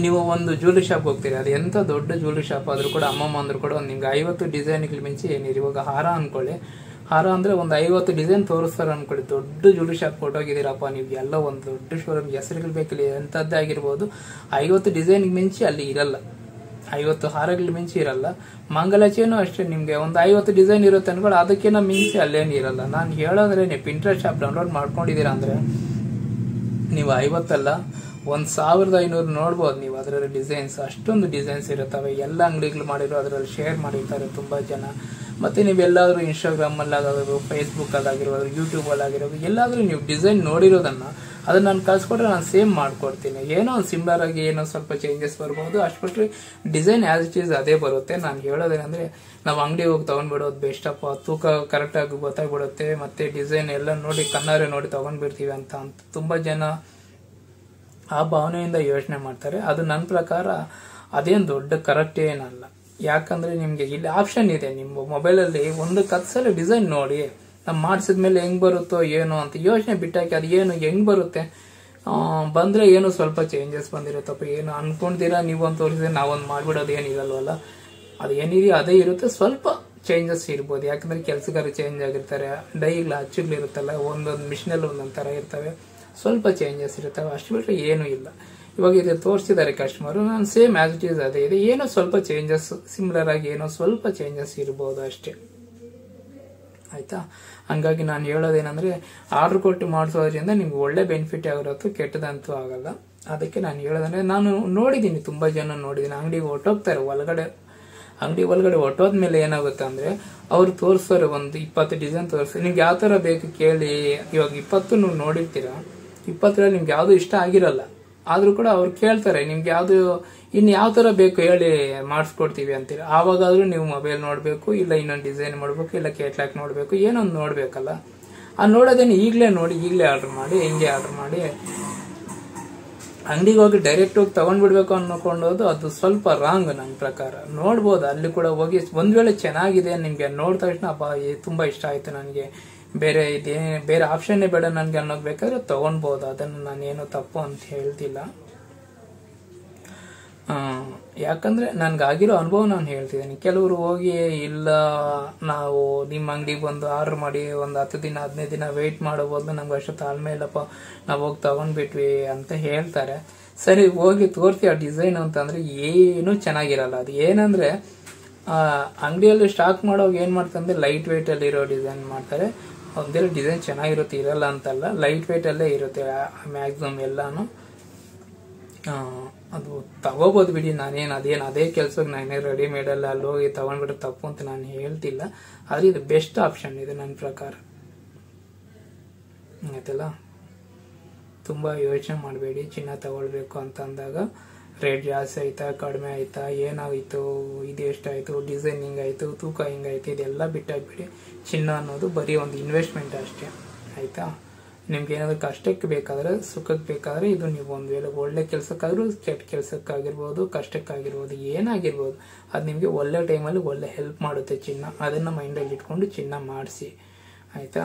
ನೀವು ಒಂದು jewellery shop ಹೋಗ್ತೀರಿ ಅದು ಎಂತ ದೊಡ್ಡ ಜ್ಯುವೆಲ್ರಿ ಶಾಪ್ ಆದ್ರೂ ಕೂಡ ಅಮ್ಮಮ್ಮ ಅಂದ್ರೂ ಕೂಡ ಒಂದು ನಿಮ್ಗೆ ಐವತ್ತು ಡಿಸೈನ್ಗಳು ಮಿಂಚಿ ಏನಿರಿ ಇವಾಗ ಹಾರ ಅನ್ಕೊಳ್ಳಿ ಹಾರ ಅಂದ್ರೆ ಒಂದು ಐವತ್ತು ಡಿಸೈನ್ ತೋರಿಸ್ತಾರೆ ಅನ್ಕೊಳ್ಳಿ ದೊಡ್ಡ ಜ್ಯುವೆಲ್ರಿ ಶಾಪ್ ಕೊಟ್ಟೋಗಿದ್ದೀರಪ್ಪ ನೀವು ಎಲ್ಲ ಒಂದು ದೊಡ್ಡ ಶೋರೂಮ್ ಹೆಸರುಗಳು ಬೇಕಿಲ್ಲ ಎಂಥದ್ದೇ ಆಗಿರ್ಬೋದು ಐವತ್ತು ಡಿಸೈನ್ಗೆ ಮಿಂಚಿ ಅಲ್ಲಿ ಇರಲ್ಲ ಐವತ್ತು ಹಾರಗಳು ಮಿಂಚಿ ಇರಲ್ಲ ಮಂಗಲಚೇನು ಅಷ್ಟೇ ನಿಮಗೆ ಒಂದು ಐವತ್ತು ಡಿಸೈನ್ ಇರುತ್ತೆ ಅನ್ಕೊಳ್ಳಿ ಅದಕ್ಕಿಂತ ಮಿಂಚಿ ಅಲ್ಲೇನು ಇರಲ್ಲ ನಾನು ಹೇಳೋದ್ರೆ ನೀವು ಪಿಂಟ್ರೆಸ್ಟ್ ಶಾಪ್ ಡೌನ್ಲೋಡ್ ಮಾಡ್ಕೊಂಡಿದ್ದೀರಾ ಅಂದ್ರೆ ನೀವು ಐವತ್ತಲ್ಲ ಒಂದ್ ಸಾವಿರದ ಐನೂರು ನೋಡ್ಬೋದು ನೀವು ಅದರಲ್ಲಿ ಡಿಸೈನ್ಸ್ ಅಷ್ಟೊಂದು ಡಿಸೈನ್ಸ್ ಇರುತ್ತವೆ ಎಲ್ಲ ಅಂಗಡಿಗಳು ಮಾಡಿರೋ ಅದರಲ್ಲಿ ಶೇರ್ ಮಾಡಿರ್ತಾರೆ ತುಂಬಾ ಜನ ಮತ್ತೆ ನೀವೆಲ್ಲಾದ್ರೂ ಇನ್ಸ್ಟಾಗ್ರಾಮ್ ಅಲ್ಲಿ ಆಗಿರ್ಬೋದು ಫೇಸ್ಬುಕ್ ಅಲ್ಲಾಗಿರ್ಬೋದು ಯೂಟ್ಯೂಬ್ ಅಲ್ಲಿ ಆಗಿರೋದು ಎಲ್ಲಾದ್ರೂ ನೀವು ಡಿಸೈನ್ ನೋಡಿರೋದನ್ನ ಅದನ್ನ ನಾನು ಕಳ್ಸ್ಕೊಟ್ರೆ ನಾನು ಸೇಮ್ ಮಾಡ್ಕೊಡ್ತೀನಿ ಏನೋ ಒಂದು ಸಿಮಿಲರ್ ಆಗಿ ಏನೋ ಸ್ವಲ್ಪ ಚೇಂಜಸ್ ಬರ್ಬೋದು ಅಷ್ಟು ಡಿಸೈನ್ ಆಸ್ ಇಟ್ ಈಸ್ ಅದೇ ಬರುತ್ತೆ ನಾನು ಹೇಳೋದೇನಂದ್ರೆ ನಾವು ಅಂಗಡಿ ಹೋಗಿ ತಗೊಂಡ್ಬಿಡೋದು ಬೆಸ್ಟ್ ಅಪ್ಪ ತೂಕ ಕರೆಕ್ಟ್ ಆಗಿ ಗೊತ್ತಾಗ್ಬಿಡುತ್ತೆ ಮತ್ತೆ ಡಿಸೈನ್ ಎಲ್ಲ ನೋಡಿ ಕಣ್ಣಾರೆ ನೋಡಿ ತಗೊಂಡ್ಬಿಡ್ತೀವಿ ಅಂತ ಅಂತ ತುಂಬಾ ಜನ ಆ ಭಾವನೆಯಿಂದ ಯೋಚನೆ ಮಾಡ್ತಾರೆ ಅದು ನನ್ನ ಪ್ರಕಾರ ಅದೇನು ದೊಡ್ಡ ಕರೆಕ್ಟ್ ಏನಲ್ಲ ಯಾಕಂದ್ರೆ ನಿಮ್ಗೆ ಇಲ್ಲಿ ಆಪ್ಷನ್ ಇದೆ ನಿಮ್ಮ ಮೊಬೈಲಲ್ಲಿ ಒಂದು ಕತ್ಸಲ ಡಿಸೈನ್ ನೋಡಿ ನಾವು ಮಾಡಿಸಿದ್ಮೇಲೆ ಹೆಂಗ್ ಬರುತ್ತೋ ಏನೋ ಅಂತ ಯೋಚನೆ ಬಿಟ್ಟಾಕಿ ಅದು ಏನು ಹೆಂಗ್ ಬರುತ್ತೆ ಆ, ಬಂದ್ರೆ ಏನು ಸ್ವಲ್ಪ ಚೇಂಜಸ್ ಬಂದಿರುತ್ತಪ್ಪ ಏನು ಅನ್ಕೊಂತೀರಾ ನೀವೊಂದು ತೋರಿಸಿದ್ರೆ ನಾವೊಂದು ಮಾಡ್ಬಿಡೋದು ಏನಿರಲ್ವಲ್ಲ ಅದು ಏನಿದೆಯೋ ಅದೇ ಇರುತ್ತೆ ಸ್ವಲ್ಪ ಚೇಂಜಸ್ ಇರ್ಬೋದು ಯಾಕಂದ್ರೆ ಕೆಲಸಗಾರ ಚೇಂಜ್ ಆಗಿರ್ತಾರೆ ಡೈಗಳು ಅಚ್ಚುಗಳು ಇರುತ್ತಲ್ಲ ಒಂದೊಂದು ಮಿಷನಲ್ಲಿ ಒಂದೊಂದು ತರ ಇರ್ತವೆ ಸ್ವಲ್ಪ ಚೇಂಜಸ್ ಇರ್ತವೆ ಅಷ್ಟು ಬಿಟ್ಟರೆ ಏನೂ ಇಲ್ಲ ಇವಾಗ ಇದು ತೋರಿಸಿದ್ದಾರೆ ಕಸ್ಟಮರ್ ನಾನು ಸೇಮ್ ಆಸ್ ಇಟ್ ಈಸ್ ಅದೇ ಇದೆ ಏನೋ ಸ್ವಲ್ಪ ಚೇಂಜಸ್ ಸಿಮಿಲರ್ ಆಗಿ ಏನೋ ಸ್ವಲ್ಪ ಚೇಂಜಸ್ ಇರ್ಬೋದು ಅಷ್ಟೇ ಆಯ್ತಾ ಹಂಗಾಗಿ ನಾನು ಹೇಳೋದೇನಂದ್ರೆ ಆರ್ಡರ್ ಕೊಟ್ಟು ಮಾಡಿಸೋದ್ರಿಂದ ನಿಮ್ಗೆ ಒಳ್ಳೆ ಬೆನಿಫಿಟ್ ಆಗಿರತ್ತು ಕೆಟ್ಟದಂತೂ ಆಗಲ್ಲ ಅದಕ್ಕೆ ನಾನು ಹೇಳೋದಂದ್ರೆ ನಾನು ನೋಡಿದ್ದೀನಿ ತುಂಬಾ ಜನ ನೋಡಿದ್ದೀನಿ ಅಂಗಡಿಗೆ ಹೊಟ್ಟೋಗ್ತಾರೆ ಒಳಗಡೆ ಅಂಗಡಿ ಒಳಗಡೆ ಹೊಟ್ಟೋದ್ಮೇಲೆ ಏನಾಗುತ್ತೆ ಅಂದ್ರೆ ಅವ್ರು ತೋರಿಸೋರು ಒಂದು ಇಪ್ಪತ್ತು ಡಿಸೈನ್ ತೋರಿಸ್ತಾರೆ ನಿಮ್ಗೆ ಯಾವ ತರ ಬೇಕು ಕೇಳಿ ಇವಾಗ ಇಪ್ಪತ್ತು ನೀವು ನೋಡಿರ್ತೀರಾ ಇಪ್ಪತ್ತರಲ್ಲಿ ನಿಮ್ಗೆ ಯಾವ್ದು ಇಷ್ಟ ಆಗಿರಲ್ಲ ಆದ್ರೂ ಕೂಡ ಅವ್ರು ಕೇಳ್ತಾರೆ ನಿಮ್ಗೆ ಯಾವ್ದು ಇನ್ ಯಾವ ತರ ಬೇಕು ಹೇಳಿ ಮಾಡಿಸ್ಕೊಡ್ತೀವಿ ಅಂತೀರ ಆವಾಗಾದ್ರೂ ನೀವು ಮೊಬೈಲ್ ನೋಡ್ಬೇಕು ಇಲ್ಲ ಇನ್ನೊಂದು ಡಿಸೈನ್ ಮಾಡ್ಬೇಕು ಇಲ್ಲ ಕೇಟ್ಲಾಕ್ ನೋಡ್ಬೇಕು ಏನೊಂದು ನೋಡ್ಬೇಕಲ್ಲ ಆ ನೋಡೋದೇನು ಈಗಲೇ ನೋಡಿ ಈಗಲೇ ಆರ್ಡರ್ ಮಾಡಿ ಹಿಂಗೆ ಆರ್ಡರ್ ಮಾಡಿ ಅಂಗಡಿಗೆ ಹೋಗಿ ಡೈರೆಕ್ಟ್ ಹೋಗಿ ತಗೊಂಡ್ಬಿಡ್ಬೇಕು ಅನ್ಕೊಂಡೋದು ಅದು ಸ್ವಲ್ಪ ರಾಂಗ್ ನನ್ನ ಪ್ರಕಾರ ನೋಡ್ಬೋದು ಅಲ್ಲಿ ಕೂಡ ಹೋಗಿ ಒಂದ್ ವೇಳೆ ಚೆನ್ನಾಗಿದೆ ನಿಮ್ಗೆ ನೋಡಿದ ತಕ್ಷಣ ಅಬ್ಬಾ ಇದು ತುಂಬಾ ಇಷ್ಟ ಆಯ್ತು ನನಗೆ ಬೇರೆ ಇದೇ ಬೇರೆ ಆಪ್ಷನ್ನೇ ಬೇಡ ನನ್ಗೆ ಅನ್ನೋದು ಬೇಕಾದ್ರೆ ತಗೊಂಡ್ಬೋದು ಅದನ್ನು ನಾನೇನು ತಪ್ಪು ಅಂತ ಹೇಳ್ತಿಲ್ಲ ಆ, ಯಾಕಂದ್ರೆ ನನ್ಗಾಗಿರೋ ಅನುಭವ ನಾನು ಹೇಳ್ತಿದ್ದೀನಿ ಕೆಲವರು ಹೋಗಿ ಇಲ್ಲ ನಾವು ನಿಮ್ಮ ಅಂಗಡಿಗೆ ಬಂದು ಆರ್ಡರ್ ಮಾಡಿ ಒಂದು ಹತ್ತು ದಿನ ಹದಿನೈದು ದಿನ ವೆಯ್ಟ್ ಮಾಡೋ ಬದಲು ನಮ್ಗೆ ಅಷ್ಟು ತಾಳ್ಮೆ ಇಲ್ಲಪ್ಪ ನಾವು ಹೋಗಿ ತಗೊಂಡ್ಬಿಟ್ವಿ ಅಂತ ಹೇಳ್ತಾರೆ ಸರಿ ಹೋಗಿ ತೋರಿಸಿ ಆ ಡಿಸೈನ್ ಅಂತಂದ್ರೆ ಏನು ಚೆನ್ನಾಗಿರಲ್ಲ ಅದು ಏನಂದ್ರೆ ಆ ಅಂಗಡಿಯಲ್ಲಿ ಸ್ಟಾಕ್ ಮಾಡೋವಾಗ ಏನ್ ಮಾಡ್ತಂದ್ರೆ ಲೈಟ್ ವೇಟ್ ಅಲ್ಲಿ ಇರೋ ಡಿಸೈನ್ ಮಾಡ್ತಾರೆ ಒಂದೇಳು ಡಿಸೈನ್ ಚೆನ್ನಾಗಿರುತ್ತೆ ಇರಲ್ಲ ಅಂತಲ್ಲ ಲೈಟ್ ವೇಟ್ ಅಲ್ಲೇ ಇರುತ್ತೆ ಮ್ಯಾಕ್ಸಿಮಮ್ ಎಲ್ಲಾನು ಆ, ಅದು ತಗೋಬಹುದು ಬಿಡಿ ನಾನೇನು ಅದೇನು ಅದೇ ಕೆಲ್ಸಕ್ಕೆ ನಾನೇ ರೆಡಿಮೇಡ್ ಅಲ್ಲ ಅಲ್ಲಿ ಹೋಗಿ ತಗೊಂಡ್ಬಿಟ್ರೆ ತಪ್ಪು ಅಂತ ನಾನು ಹೇಳ್ತಿಲ್ಲ ಆದ್ರೆ ಇದು ಬೆಸ್ಟ್ ಆಪ್ಷನ್ ಇದೆ ನನ್ನ ಪ್ರಕಾರ ಆಯ್ತಲ್ಲ ತುಂಬಾ ಯೋಚನೆ ಮಾಡಬೇಡಿ ಚಿನ್ನ ತಗೊಳ್ಬೇಕು ಅಂತ ಅಂದಾಗ ರೇಟ್ ಜಾಸ್ತಿ ಆಯ್ತಾ ಕಡಿಮೆ ಆಯ್ತಾ ಏನಾಯ್ತು ಇದು ಎಷ್ಟಾಯ್ತು ಡಿಸೈನ್ ಹಿಂಗಾಯ್ತು ತೂಕ ಹಿಂಗಾಯ್ತು ಇದೆಲ್ಲ ಬಿಟ್ಟಾಗ್ಬಿಡಿ ಚಿನ್ನ ಅನ್ನೋದು ಬರೀ ಒಂದು ಇನ್ವೆಸ್ಟ್ಮೆಂಟ್ ಅಷ್ಟೇ ಆಯ್ತಾ ನಿಮ್ಗೆ ಏನಾದ್ರು ಕಷ್ಟಕ್ಕೆ ಬೇಕಾದ್ರೆ ಸುಖಕ್ಕೆ ಬೇಕಾದ್ರೆ ಇದು ನೀವು ಒಂದು ವೇಳೆ ಒಳ್ಳೆ ಕೆಲಸಕ್ಕಾದ್ರೂ ಕೆಟ್ಟ ಕೆಲಸಕ್ಕಾಗಿರ್ಬೋದು ಕಷ್ಟಕ್ಕಾಗಿರ್ಬೋದು ಏನಾಗಿರ್ಬೋದು ಅದು ನಿಮಗೆ ಒಳ್ಳೆ ಟೈಮಲ್ಲಿ ಒಳ್ಳೆ ಹೆಲ್ಪ್ ಮಾಡುತ್ತೆ ಚಿನ್ನ ಅದನ್ನ ಮೈಂಡಲ್ಲಿ ಇಟ್ಕೊಂಡು ಚಿನ್ನ ಮಾಡಿಸಿ ಆಯ್ತಾ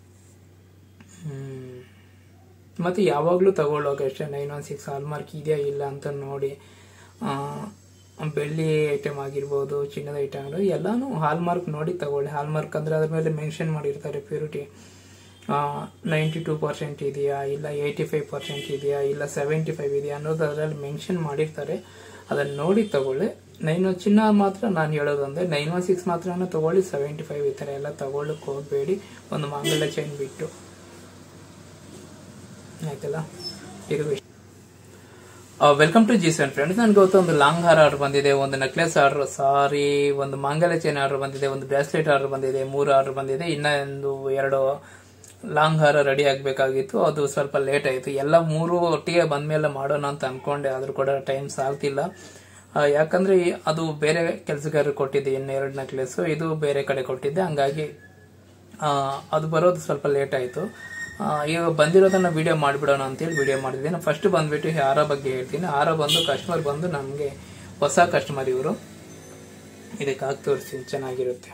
ಹ್ಮ್ ಮತ್ತೆ ಯಾವಾಗಲೂ ತಗೊಳ್ಳೋಕೆ ಅಷ್ಟೇ ನೈನ್ ಒನ್ ಸಿಕ್ಸ್ ಹಾಲ್ಮಾರ್ಕ್ ಇದೆಯಾ ಇಲ್ಲ ಅಂತ ನೋಡಿ ಆ, ಬೆಳ್ಳಿ ಐಟಮ್ ಆಗಿರ್ಬೋದು ಚಿನ್ನದ ಐಟಮ್ ಆಗಿರ್ಬೋದು ಎಲ್ಲಾನು ಹಾಲ್ಮಾರ್ಕ್ ನೋಡಿ ತಗೊಳ್ಳಿ ಹಾಲ್ಮಾರ್ಕ್ ಅಂದ್ರೆ ಅದ್ರ ಮೇಲೆ ಮೆನ್ಷನ್ ಮಾಡಿರ್ತಾರೆ ಪ್ಯೂರಿಟಿ ನೈಂಟಿ ಟೂ ಪರ್ಸೆಂಟ್ ಇದೆಯಾ ಇಲ್ಲ ಏಯ್ಟಿ ಫೈವ್ ಪರ್ಸೆಂಟ್ ಇದೆಯಾ ಇಲ್ಲ ಸೆವೆಂಟಿ ಫೈವ್ ಇದೆಯಾ ಅನ್ನೋದು ಅದರಲ್ಲಿ ಮೆನ್ಷನ್ ಮಾಡಿರ್ತಾರೆ ಅದನ್ನ ನೋಡಿ ತಗೊಳ್ಳಿ ನೈನ್ ಒನ್ ಚಿನ್ನ ಮಾತ್ರ ನಾನು ಹೇಳೋದು ಅಂದ್ರೆ ನೈನ್ ಒನ್ ಸಿಕ್ಸ್ ಮಾತ್ರ ತಗೊಳ್ಳಿ ಸೆವೆಂಟಿ ಫೈವ್ ಈ ಥರ ಎಲ್ಲ ತಗೊಳ್ಳಕ್ಕೆ ಹೋಗಬೇಡಿ ಒಂದು ಮಾಂಗಲ್ಯ ಚೈನ್ ಬಿಟ್ಟು ಆಯ್ತಲ್ಲ ಇದು welcome to G seven friends ನನಗೆ ಇವತ್ತು ಒಂದು ಲಾಂಗ್ ಹಾರ ಆರ್ಡರ್ ಬಂದಿದೆ ಒಂದು ನೆಕ್ಲೆಸ್ ಆರ್ಡರ್ ಸಾರಿ ಒಂದು ಮಾಂಗಲ್ಯ ಚೈನ್ ಆರ್ಡರ್ ಬಂದಿದೆ ಒಂದು ಬ್ರಾಸ್ಲೆಟ್ ಆರ್ಡರ್ ಬಂದಿದೆ ಮೂರು ಆರ್ಡರ್ ಬಂದಿದೆ ಇನ್ನೊಂದು ಎರಡು ಲಾಂಗ್ ಹಾರ ರೆಡಿ ಆಗಬೇಕಾಗಿತ್ತು ಅದು ಸ್ವಲ್ಪ ಲೇಟ್ ಆಯಿತು ಎಲ್ಲ ಮೂರು ಒಟ್ಟಿಗೆ ಬಂದ್ಮೇಲೆ ಮಾಡೋಣ ಅಂತ ಅನ್ಕೊಂಡೆ ಆದ್ರೂ ಕೂಡ ಟೈಮ್ ಸಾಲ್ತಿಲ್ಲ ಆ, ಯಾಕಂದ್ರೆ ಈ- ಅದು ಬೇರೆ ಕೆಲಸಗಾರರು ಕೊಟ್ಟಿದ್ದೆ ಇನ್ನೆರಡು ನೆಕ್ಲೆಸ್ ಇದು ಬೇರೆ ಕಡೆ ಕೊಟ್ಟಿದ್ದೆ ಹಂಗಾಗಿ ಆ, ಅದು ಬರೋದು ಸ್ವಲ್ಪ ಲೇಟ್ ಆಯಿತು ಈಗ ಬಂದಿರೋದನ್ನ ವಿಡಿಯೋ ಮಾಡಿಬಿಡೋಣ ಅಂತೇಳಿ ವಿಡಿಯೋ ಮಾಡಿದ್ದೀನಿ ಫಸ್ಟ್ ಬಂದ್ಬಿಟ್ಟು ಈ ಹಾರ ಬಗ್ಗೆ ಹೇಳ್ತೀನಿ ಹಾರ ಬಂದು ಕಸ್ಟಮರ್ ಬಂದು ನಮಗೆ ಹೊಸ ಕಸ್ಟಮರ್ ಇವರು ಇದಕ್ಕೆ ಹಾಕಿ ತೋರಿಸ್ತೀನಿ ಚೆನ್ನಾಗಿರುತ್ತೆ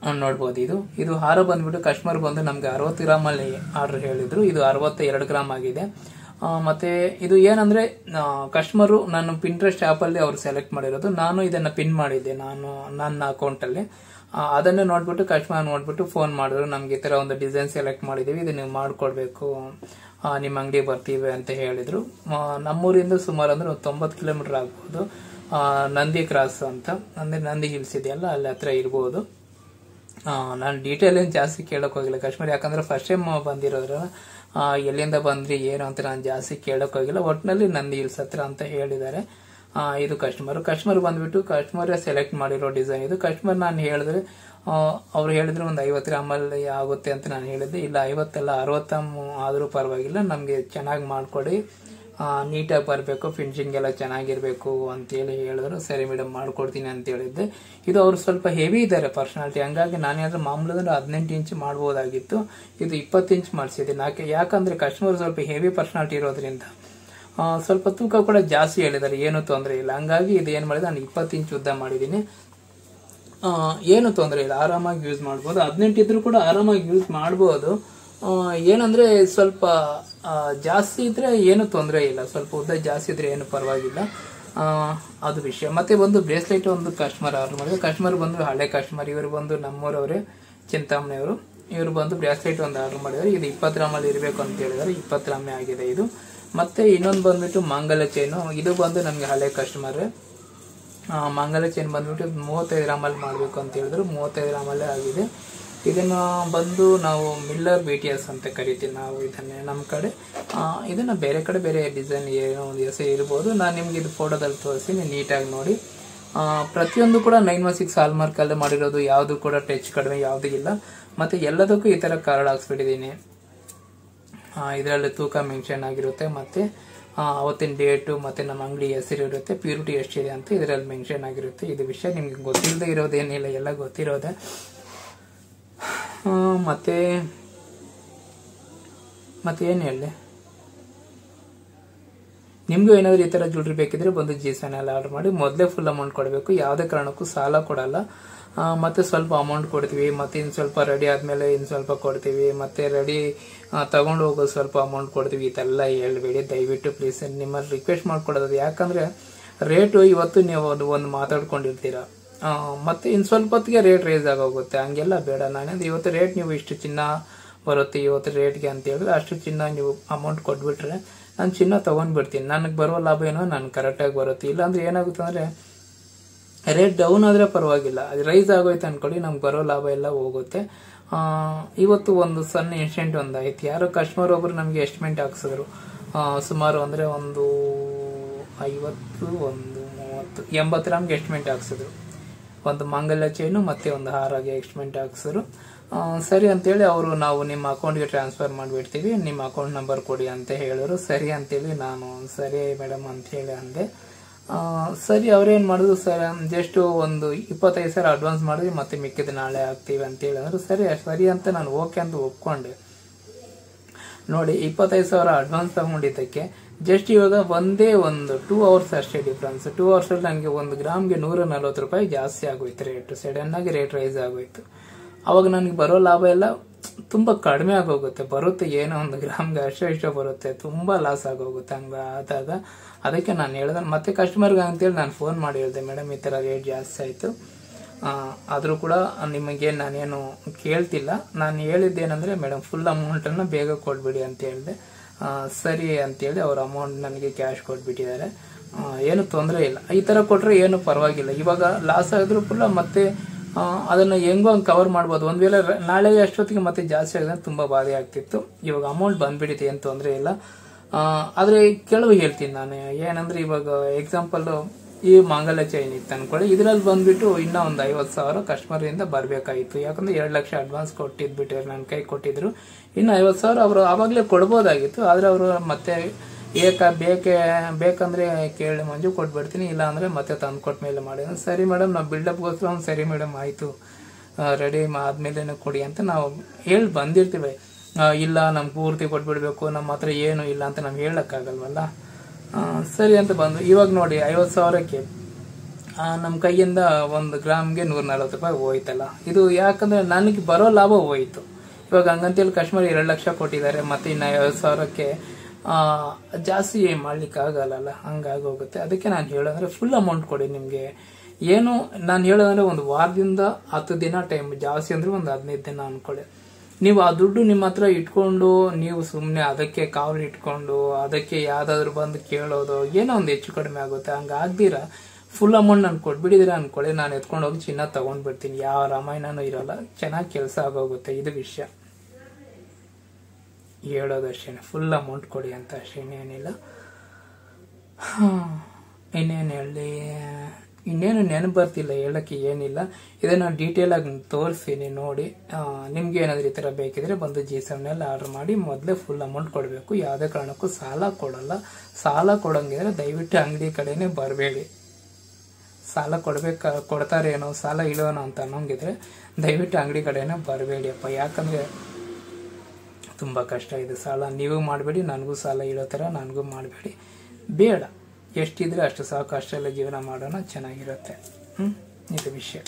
ನೋಡ್ಬೋದು ಇದು ಇದು ಹಾರ ಬಂದ್ಬಿಟ್ಟು ಕಸ್ಟಮರ್ ಬಂದು ನಮ್ಗೆ ಅರವತ್ತು ಗ್ರಾಮ್ ಅಲ್ಲಿ ಆರ್ಡರ್ ಹೇಳಿದ್ರು ಇದು ಅರವತ್ತ ಎರಡು ಗ್ರಾಮ್ ಆಗಿದೆ ಆ, ಮತ್ತೆ ಇದು ಏನಂದ್ರೆ ಕಸ್ಟಮರು ನಾನು ಪಿಂಟ್ರೆಸ್ಟ್ ಆಪ್ ಅಲ್ಲಿ ಅವ್ರು ಸೆಲೆಕ್ಟ್ ಮಾಡಿರೋದು ನಾನು ಇದನ್ನ ಪಿನ್ ಮಾಡಿದ್ದೆ ನಾನು ನನ್ನ ಅಕೌಂಟ್ ಅಲ್ಲಿ ಆ, ಅದನ್ನೇ ನೋಡ್ಬಿಟ್ಟು ಕಸ್ಟಮರ್ ನೋಡ್ಬಿಟ್ಟು ಫೋನ್ ಮಾಡಿದ್ರು ನಮ್ಗೆ ಈ ತರ ಒಂದು ಡಿಸೈನ್ ಸೆಲೆಕ್ಟ್ ಮಾಡಿದೀವಿ ಇದು ನೀವು ಮಾಡ್ಕೊಡ್ಬೇಕು ಆ, ನಿಮ್ಮ ಅಂಗಡಿ ಬರ್ತೀವಿ ಅಂತ ಹೇಳಿದ್ರು ಆ, ನಮ್ಮೂರಿಂದ ಸುಮಾರು ಅಂದ್ರೆ ಒಂದು ತೊಂಬತ್ತು ಕಿಲೋಮೀಟರ್ ಆಗ್ಬೋದು ಆ, ನಂದಿ ಕ್ರಾಸ್ ಅಂತ ಅಂದ್ರೆ ನಂದಿ ಹಿಲ್ಸ್ ಇದೆಯಲ್ಲ ಅಲ್ಲಿ ಹತ್ರ ಇರ್ಬೋದು ನಾನು ಡೀಟೇಲ್ ಏನು ಜಾಸ್ತಿ ಕೇಳಕ್ ಹೋಗಿಲ್ಲ ಕಾಶ್ಮೀರ್ ಯಾಕಂದ್ರೆ ಫಸ್ಟ್ ಟೈಮ್ ಬಂದಿರೋದ್ರ ಆ, ಎಲ್ಲಿಂದ ಬಂದ್ರಿ ಏನು ಅಂತ ನಾನು ಜಾಸ್ತಿ ಕೇಳಕ್ ಹೋಗಿಲ್ಲ ಒಟ್ಟಿನಲ್ಲಿ ನಂದಿ ಹಿಲ್ಸ್ ಹತ್ರ ಅಂತ ಹೇಳಿದ್ದಾರೆ ಆ, ಇದು ಕಸ್ಟಮರ್ ಕಸ್ಟಮರ್ ಬಂದ್ಬಿಟ್ಟು ಕಸ್ಟಮರ್ ಸೆಲೆಕ್ಟ್ ಮಾಡಿರೋ ಡಿಸೈನ್ ಇದು ಕಸ್ಟಮರ್ ನಾನು ಹೇಳಿದ್ರೆ ಅವ್ರು ಹೇಳಿದ್ರು ಒಂದು ಐವತ್ತು ಗ್ರಾಮಲ್ಲಿ ಆಗುತ್ತೆ ಅಂತ ನಾನು ಹೇಳಿದ್ದೆ ಇಲ್ಲ ಐವತ್ತಲ್ಲ ಅರವತ್ತ ಆದರೂ ಪರವಾಗಿಲ್ಲ ನಮಗೆ ಚೆನ್ನಾಗಿ ಮಾಡಿಕೊಡಿ ನೀಟಾಗಿ ಬರಬೇಕು ಫಿನಿಶಿಂಗ್ ಎಲ್ಲ ಚೆನ್ನಾಗಿರ್ಬೇಕು ಅಂತೇಳಿ ಹೇಳಿದ್ರು ಸರಿ ಮೇಡಮ್ ಮಾಡ್ಕೊಡ್ತೀನಿ ಅಂತ ಹೇಳಿದ್ದೆ ಇದು ಅವರು ಸ್ವಲ್ಪ ಹೆವಿ ಇದ್ದಾರೆ ಪರ್ಸನಾಲಿಟಿ ಹಂಗಾಗಿ ನಾನೇನಾದ್ರೂ ಮಾಮೂಲಿ ಅಂದ್ರೆ ಹದಿನೆಂಟು ಇಂಚ್ ಮಾಡ್ಬೋದಾಗಿತ್ತು ಇದು ಇಪ್ಪತ್ತು ಇಂಚ್ ಮಾಡಿಸಿದ್ದೀನಿ ಯಾಕೆ ಯಾಕಂದ್ರೆ ಕಸ್ಟಮರ್ ಸ್ವಲ್ಪ ಹೆವಿ ಪರ್ಸನಾಲಿಟಿ ಇರೋದ್ರಿಂದ ಆ, ಸ್ವಲ್ಪ ತೂಕ ಕೂಡ ಜಾಸ್ತಿ ಹೇಳಿದ್ದಾರೆ ಏನು ತೊಂದರೆ ಇಲ್ಲ ಹಂಗಾಗಿ ಇದು ಏನು ಮಾಡಿದೆ ನಾನು ಇಪ್ಪತ್ತು ಇಂಚ್ ಉದ್ದ ಮಾಡಿದ್ದೀನಿ ಆ, ಏನು ತೊಂದರೆ ಇಲ್ಲ ಆರಾಮಾಗಿ ಯೂಸ್ ಮಾಡ್ಬೋದು ಹದಿನೆಂಟು ಇದ್ರೂ ಕೂಡ ಆರಾಮಾಗಿ ಯೂಸ್ ಮಾಡ್ಬೋದು ಆ, ಏನಂದ್ರೆ ಸ್ವಲ್ಪ ಆ, ಜಾಸ್ತಿ ಇದ್ರೆ ಏನು ತೊಂದರೆ ಇಲ್ಲ ಸ್ವಲ್ಪ ಉದ್ದ ಜಾಸ್ತಿ ಇದ್ರೆ ಏನು ಪರವಾಗಿಲ್ಲ ಆ, ಅದು ವಿಷಯ ಮತ್ತೆ ಒಂದು ಬ್ರೇಸ್ಲೆಟ್ ಒಂದು ಕಸ್ಟಮರ್ ಆರ್ಡರ್ ಮಾಡಿದ್ರು ಕಸ್ಟಮರ್ ಬಂದು ಹಳೆ ಕಸ್ಟಮರ್ ಇವರು ಬಂದು ನಮ್ಮೂರವರೇ ಚಿಂತಾಮಣಿಯವರು ಇವರು ಬಂದು ಬ್ರೇಸ್ಲೆಟ್ ಒಂದು ಆರ್ಡರ್ ಮಾಡಿದ್ದಾರೆ ಇದು ಇಪ್ಪತ್ತು ಗ್ರಾಮಲ್ಲಿ ಇರಬೇಕು ಅಂತ ಹೇಳಿದ್ದಾರೆ ಇಪ್ಪತ್ತು ಗ್ರಾಮೇ ಆಗಿದೆ ಇದು ಮತ್ತೆ ಇನ್ನೊಂದು ಬಂದ್ಬಿಟ್ಟು ಮಂಗಲ ಚೈನು ಇದು ಬಂದು ನಮಗೆ ಹಳೆ ಕಸ್ಟಮರ್ ಆ, ಮಂಗಲ ಚೈನ್ ಬಂದ್ಬಿಟ್ಟು ಮೂವತ್ತೈದು ಗ್ರಾಮಲ್ಲಿ ಮಾಡಬೇಕು ಅಂತ ಹೇಳಿದ್ರು ಮೂವತ್ತೈದು ಗ್ರಾಮಲ್ಲೇ ಆಗಿದೆ ಇದನ್ನ ಬಂದು ನಾವು ಮಿಲ್ಲರ್ ಬಿ ಟಿ ಎಸ್ ಅಂತ ಕರಿತೀವಿ ನಾವು ಇದನ್ನೇ ನಮ್ಮ ಕಡೆ ಆ, ಇದನ್ನ ಬೇರೆ ಕಡೆ ಬೇರೆ ಡಿಸೈನ್ ಏನೋ ಒಂದು ಹೆಸರು ಇರ್ಬೋದು ನಾನು ನಿಮ್ಗೆ ಇದು ಫೋಟೋದಲ್ಲಿ ತೋರಿಸ್ತೀನಿ ನೀಟಾಗಿ ನೋಡಿ ಆ, ಪ್ರತಿಯೊಂದು ಕೂಡ ನೈನ್ ಒನ್ ಸಿಕ್ಸ್ ಹಾಲ್ಮಾರ್ಕ್ ಅಲ್ಲೇ ಮಾಡಿರೋದು ಯಾವುದು ಕೂಡ ಟಚ್ ಕಡಿಮೆ ಯಾವುದೂ ಇಲ್ಲ ಮತ್ತೆ ಎಲ್ಲದಕ್ಕೂ ಈ ತರ ಕಾರ್ಡ್ ಹಾಕ್ಸ್ಬಿಟ್ಟಿದ್ದೀನಿ ಇದರಲ್ಲಿ ತೂಕ ಮೆನ್ಷನ್ ಆಗಿರುತ್ತೆ ಮತ್ತೆ ಆ, ಅವತ್ತಿನ ಡೇಟು ಮತ್ತೆ ನಮ್ಮ ಅಂಗಡಿ ಹೆಸರು ಇರುತ್ತೆ ಪ್ಯೂರಿಟಿ ಎಷ್ಟಿದೆ ಅಂತ ಇದರಲ್ಲಿ ಮೆನ್ಷನ್ ಆಗಿರುತ್ತೆ ಇದು ವಿಷಯ ನಿಮ್ಗೆ ಗೊತ್ತಿಲ್ಲದೆ ಇರೋದೇನಿಲ್ಲ ಎಲ್ಲ ಗೊತ್ತಿರೋದೆ ಆ, ಮತ್ತೆ ಮತ್ತೆ ಏನು ಹೇಳಿ ನಿಮ್ಗೂ ಏನಾದ್ರು ಈ ತರ ಜ್ಯುವೆಲ್ರಿ ಬೇಕಿದ್ರೆ ಬಂದು ಜಿ ಅಲ್ಲಿ ಆರ್ಡರ್ ಮಾಡಿ ಮೊದಲೇ ಫುಲ್ ಅಮೌಂಟ್ ಕೊಡಬೇಕು ಯಾವುದೇ ಕಾರಣಕ್ಕೂ ಸಾಲ ಕೊಡಲ್ಲ ಆ, ಮತ್ತೆ ಸ್ವಲ್ಪ ಅಮೌಂಟ್ ಕೊಡ್ತೀವಿ ಮತ್ತೆ ಇನ್ ಸ್ವಲ್ಪ ರೆಡಿ ಆದ್ಮೇಲೆ ಇನ್ ಸ್ವಲ್ಪ ಕೊಡ್ತೀವಿ ಮತ್ತೆ ರೆಡಿ ತಗೊಂಡು ಹೋಗೋ ಸ್ವಲ್ಪ ಅಮೌಂಟ್ ಕೊಡ್ತೀವಿ ಇದೆಲ್ಲ ಹೇಳ್ಬೇಡಿ ದಯವಿಟ್ಟು ಪ್ಲೀಸ್ ನಿಮ್ಮಲ್ಲಿ ರಿಕ್ವೆಸ್ಟ್ ಮಾಡ್ಕೊಡೋದು ಯಾಕಂದ್ರೆ ರೇಟು ಇವತ್ತು ನೀವು ಒಂದು ಒಂದು ಮಾತಾಡ್ಕೊಂಡಿರ್ತೀರ ಆ, ಮತ್ತೆ ಇನ್ ಸ್ವಲ್ಪ ಹೊತ್ತಿಗೆ ರೇಟ್ ರೇಸ್ ಆಗೋಗುತ್ತೆ ಹಂಗೆಲ್ಲ ಬೇಡ ನಾನೇಂದ್ರೆ ಇವತ್ತು ರೇಟ್ ನೀವು ಇಷ್ಟು ಚಿನ್ನ ಬರುತ್ತೆ ಇವತ್ತು ರೇಟ್ಗೆ ಅಂತ ಹೇಳಿದ್ರೆ ಅಷ್ಟು ಚಿನ್ನ ನೀವು ಅಮೌಂಟ್ ಕೊಟ್ಬಿಟ್ರೆ ನಾನು ಚಿನ್ನ ತಗೊಂಡ್ಬಿಡ್ತೀನಿ ನನಗೆ ಬರೋ ಲಾಭ ಏನೋ ನಾನು ಕರೆಕ್ಟಾಗಿ ಬರುತ್ತೆ ಇಲ್ಲಾಂದ್ರೆ ಏನಾಗುತ್ತೆ ಅಂದ್ರೆ ರೇಟ್ ಡೌನ್ ಆದ್ರೆ ಪರವಾಗಿಲ್ಲ ಅದು ರೈಸ್ ಆಗೋಯ್ತು ಅನ್ಕೊಳ್ಳಿ ನಮ್ಗೆ ಬರೋ ಲಾಭ ಎಲ್ಲ ಹೋಗುತ್ತೆ ಆ, ಇವತ್ತು ಒಂದು ಸಣ್ಣ ಇನ್ಸಿಡೆಂಟ್ ಒಂದು ಆಯ್ತು ಯಾರೋ ಕಸ್ಟಮರ್ ಒಬ್ರು ನಮಗೆ ಎಸ್ಟಿಮೇಟ್ ಹಾಕ್ಸಿದ್ರು ಆ, ಸುಮಾರು ಅಂದ್ರೆ ಒಂದು ಐವತ್ತು ಒಂದು ಮೂವತ್ತು ಎಂಬತ್ತು ಗ್ರಾಮ್ಗೆ ಎಸ್ಟಿಮೇಟ್ ಹಾಕ್ಸಿದ್ರು ಒಂದು ಮಂಗಲ್ಯ ಚೈನು ಮತ್ತೆ ಒಂದು ಹಾರಾಗೆ ಎಕ್ಸ್ಮೆಂಟ್ ಹಾಕ್ಸಿದ್ರು ಆ, ಸರಿ ಅಂತೇಳಿ ಅವರು ನಾವು ನಿಮ್ಮ ಅಕೌಂಟ್ಗೆ ಟ್ರಾನ್ಸ್ಫರ್ ಮಾಡಿಬಿಡ್ತೀವಿ ನಿಮ್ಮ ಅಕೌಂಟ್ ನಂಬರ್ ಕೊಡಿ ಅಂತ ಹೇಳಿದ್ರು ಸರಿ ಅಂತೇಳಿ ನಾನು ಸರಿ ಮೇಡಮ್ ಅಂತ ಹೇಳಿ ಅಂದೆ ಆ, ಸರಿ ಅವ್ರೇನ್ ಮಾಡಿದ್ರು ಸರ್ ಜಸ್ಟ್ ಒಂದು ಇಪ್ಪತ್ತೈದು ಸಾವಿರ ಅಡ್ವಾನ್ಸ್ ಮಾಡಿದ್ವಿ ಮತ್ತೆ ಮಿಕ್ಕಿದ ನಾಳೆ ಹಾಕ್ತೀವಿ ಅಂತ ಹೇಳಿದ್ರು ಸರಿ ಸರಿ ಅಂತ ನಾನು ಓಕೆ ಅಂತ ಒಪ್ಕೊಂಡೆ ನೋಡಿ ಇಪ್ಪತ್ತೈದು ಸಾವಿರ ಅಡ್ವಾನ್ಸ್ ತಗೊಂಡಿದ್ದಕ್ಕೆ ಜಸ್ಟ್ ಇವಾಗ ಒಂದೇ ಒಂದು ಟೂ ಅವರ್ಸ್ ಅಷ್ಟೇ ಡಿಫ್ರೆನ್ಸ್ ಟೂ ಅವರ್ಸ್ ಅಲ್ಲಿ ನನಗೆ ಒಂದು ಗ್ರಾಮ್ಗೆ ನೂರ ನಲ್ವತ್ತು ರೂಪಾಯಿ ಜಾಸ್ತಿ ಆಗೋಯ್ತು ರೇಟ್ ಸಡನ್ ಆಗಿ ರೇಟ್ ರೈಸ್ ಆಗೋಯ್ತು ಅವಾಗ ನನಗೆ ಬರೋ ಲಾಭ ಎಲ್ಲ ತುಂಬಾ ಕಡಿಮೆ ಆಗೋಗುತ್ತೆ ಬರುತ್ತೆ ಏನೋ ಒಂದು ಗ್ರಾಮ್ಗೆ ಅಷ್ಟೋ ಇಷ್ಟೋ ಬರುತ್ತೆ ತುಂಬಾ ಲಾಸ್ ಆಗೋಗುತ್ತೆ ಹಂಗ ಆದಾಗ ಅದಕ್ಕೆ ನಾನು ಹೇಳ್ದೆ ಮತ್ತೆ ಕಸ್ಟಮರ್ಗೆ ಅಂತೇಳಿ ನಾನು ಫೋನ್ ಮಾಡಿ ಹೇಳಿದೆ ಮೇಡಮ್ ಈ ತರ ರೇಟ್ ಜಾಸ್ತಿ ಆಯ್ತು ಆ, ಆದ್ರೂ ಕೂಡ ನಿಮಗೆ ನಾನೇನು ಕೇಳ್ತಿಲ್ಲ ನಾನು ಹೇಳಿದ್ದೇನೆಂದ್ರೆ ಮೇಡಮ್ ಫುಲ್ ಅಮೌಂಟನ್ನು ಬೇಗ ಕೊಟ್ಬಿಡಿ ಅಂತ ಹೇಳಿದೆ ಆ, ಸರಿ ಅಂತೇಳಿ ಅವ್ರ ಅಮೌಂಟ್ ನನಗೆ ಕ್ಯಾಶ್ ಕೊಟ್ಬಿಟ್ಟಿದ್ದಾರೆ ಆ, ಏನು ತೊಂದರೆ ಇಲ್ಲ ಈ ತರ ಕೊಟ್ರೆ ಏನು ಪರವಾಗಿಲ್ಲ ಇವಾಗ ಲಾಸ್ ಆಗಿದ್ರು ಕೂಡ ಮತ್ತೆ ಆ, ಅದನ್ನ ಹೆಂಗೋ ಹಂಗೆ ಕವರ್ ಮಾಡ್ಬೋದು ಒಂದ್ ವೇಳೆ ರ- ನಾಳೆ ಅಷ್ಟೊತ್ತಿಗೆ ಮತ್ತೆ ಜಾಸ್ತಿ ಆಗಿದ್ರೆ ತುಂಬಾ ಬಾಧೆ ಆಗ್ತಿತ್ತು ಇವಾಗ ಅಮೌಂಟ್ ಬಂದ್ಬಿಟ್ಟಿದೆ ಏನು ತೊಂದರೆ ಇಲ್ಲ ಆ, ಆದ್ರೆ ಕೆಲವು ಹೇಳ್ತೀನಿ ನಾನು ಏನಂದ್ರೆ ಇವಾಗ ಎಕ್ಸಾಂಪಲ್ ಈ ಮಾಂಗಲ್ಯ ಚೈನ್ ಇತ್ತು ಅನ್ಕೊಳ್ಳಿ ಇದ್ರಲ್ಲಿ ಬಂದ್ಬಿಟ್ಟು ಇನ್ನ ಒಂದು ಐವತ್ತು ಸಾವಿರ ಕಸ್ಟಮರ್ ಇಂದ ಬರ್ಬೇಕಾಗಿತ್ತು ಯಾಕಂದ್ರೆ ಎರಡು ಲಕ್ಷ ಅಡ್ವಾನ್ಸ್ ಕೊಟ್ಟಿದ್ಬಿಟ್ಟು ನನ್ನ ಕೈ ಕೊಟ್ಟಿದ್ರು ಇನ್ನು ಐವತ್ತು ಸಾವಿರ ಅವರು ಆವಾಗಲೇ ಕೊಡ್ಬೋದಾಗಿತ್ತು ಆದ್ರೆ ಅವರು ಮತ್ತೆ ಏಕ ಬೇಕೆ ಬೇಕಂದ್ರೆ ಕೇಳಿ ಮಂಜು ಕೊಟ್ಬಿಡ್ತೀನಿ ಇಲ್ಲ ಅಂದ್ರೆ ಮತ್ತೆ ತಂದು ಕೊಟ್ಟ ಮೇಲೆ ಮಾಡಿ ಸರಿ ಮೇಡಮ್ ನಾವು ಬಿಲ್ಡಪ್ಗೋಸ್ಕರ ಒಂದು ಸರಿ ಮೇಡಮ್ ಆಯ್ತು ರೆಡಿ ಆದ್ಮೇಲೆ ಕೊಡಿ ಅಂತ ನಾವು ಹೇಳಿ ಬಂದಿರ್ತೀವಿ ಆ, ಇಲ್ಲ ನಮ್ಗೆ ಪೂರ್ತಿ ಕೊಟ್ಬಿಡ್ಬೇಕು ನಮ್ಮ ಹತ್ರ ಏನು ಇಲ್ಲ ಅಂತ ನಾವು ಹೇಳಕ್ಕಾಗಲ್ವಲ್ಲ ಆ, ಸರಿ ಅಂತ ಬಂದು ಇವಾಗ ನೋಡಿ ಐವತ್ತು ಸಾವಿರಕ್ಕೆ ನಮ್ಮ ಕೈಯಿಂದ ಒಂದು ಗ್ರಾಮ್ಗೆ ನೂರ ನಲ್ವತ್ತು ರೂಪಾಯಿ ಹೋಯ್ತಲ್ಲ ಇದು ಯಾಕಂದ್ರೆ ನನಗೆ ಬರೋ ಲಾಭ ಹೋಯ್ತು ಇವಾಗ ಹಂಗಂತೇಳಿ ಕಶ್ಮೀರ್ ಎರಡು ಲಕ್ಷ ಕೊಟ್ಟಿದ್ದಾರೆ ಮತ್ತೆ ಇನ್ನು ಐವತ್ತು ಸಾವಿರಕ್ಕೆ ಆ, ಜಾಸ್ತಿ ಮಾಡ್ಲಿಕ್ಕೆ ಆಗಲ್ಲ ಹಂಗಾಗಿ ಹೋಗುತ್ತೆ ಅದಕ್ಕೆ ನಾನು ಹೇಳೋದಂದ್ರೆ ಫುಲ್ ಅಮೌಂಟ್ ಕೊಡಿ ನಿಮಗೆ ಏನು ನಾನು ಹೇಳೋದಂದ್ರೆ ಒಂದು ವಾರದಿಂದ ಹತ್ತು ದಿನ ಟೈಮ್ ಜಾಸ್ತಿ ಅಂದ್ರೆ ಒಂದು ಹದಿನೈದು ದಿನ ಅನ್ಕೊಳ್ಳಿ ನೀವು ಆ ದುಡ್ಡು ನಿಮ್ಮ ಹತ್ರ ಇಟ್ಕೊಂಡು ನೀವು ಸುಮ್ಮನೆ ಅದಕ್ಕೆ ಕಾವಲು ಇಟ್ಕೊಂಡು ಅದಕ್ಕೆ ಯಾವ್ದಾದ್ರು ಬಂದು ಕೇಳೋದು ಏನೋ ಒಂದು ಹೆಚ್ಚು ಕಡಿಮೆ ಆಗುತ್ತೆ ಹಂಗಾಗ್ದಿರ ಫುಲ್ ಅಮೌಂಟ್ ನಾನು ಕೊಟ್ಬಿಟ್ಟಿದ್ದೀರ ಅನ್ಕೊಳ್ಳಿ ನಾನು ಎತ್ಕೊಂಡು ಹೋಗಿ ಚಿನ್ನ ತಗೊಂಡ್ಬಿಡ್ತೀನಿ ಯಾವ ರಾಮಾಯಣನೂ ಇರಲ್ಲ ಚೆನ್ನಾಗಿ ಕೆಲಸ ಆಗೋಗುತ್ತೆ ಇದು ವಿಷಯ ಹೇಳೋದು ಅಷ್ಟೇ ಫುಲ್ ಅಮೌಂಟ್ ಕೊಡಿ ಅಂತ ಅಷ್ಟೇ ಇನ್ನೇನಿಲ್ಲ ಇನ್ನೇನು ಹೇಳಿ ಇನ್ನೇನು ನೆನಪು ಬರ್ತಿಲ್ಲ ಹೇಳಕ್ಕೆ ಏನಿಲ್ಲ ಇದನ್ನ ಡೀಟೇಲ್ ಆಗಿ ತೋರಿಸ್ತೀನಿ ನೋಡಿ ಆ, ನಿಮ್ಗೆ ಏನಾದ್ರು ಈ ಥರ ಬೇಕಿದ್ರೆ ಬಂದು ಜಿ ಸೆಮ್ನಲ್ಲಿ ಆರ್ಡರ್ ಮಾಡಿ ಮೊದಲೇ ಫುಲ್ ಅಮೌಂಟ್ ಕೊಡಬೇಕು ಯಾವುದೇ ಕಾರಣಕ್ಕೂ ಸಾಲ ಕೊಡಲ್ಲ ಸಾಲ ಕೊಡಂಗಿದ್ರೆ ದಯವಿಟ್ಟು ಅಂಗಡಿ ಕಡೆನೇ ಬರಬೇಡಿ ಸಾಲ ಕೊಡ್ಬೇಕ ಕೊಡ್ತಾರೇನೋ ಸಾಲ ಇಳೋನೋ ಅಂತ ಅನ್ನೋಂಗಿದ್ರೆ ದಯವಿಟ್ಟು ಅಂಗಡಿ ಕಡೆನೇ ಬರಬೇಡಿ ಅಪ್ಪ ಯಾಕಂದ್ರೆ ತುಂಬ ಕಷ್ಟ ಇದೆ ಸಾಲ ನೀವು ಮಾಡಬೇಡಿ ನನಗೂ ಸಾಲ ಇಳೋ ಥರ ನನಗೂ ಮಾಡಬೇಡಿ ಬೇಡ ಎಷ್ಟಿದ್ರೆ ಅಷ್ಟು ಸಾಕು ಅಷ್ಟೆಲ್ಲ ಜೀವನ ಮಾಡೋಣ ಚೆನ್ನಾಗಿರುತ್ತೆ ಹ್ಞೂ ಇದು ವಿಷಯ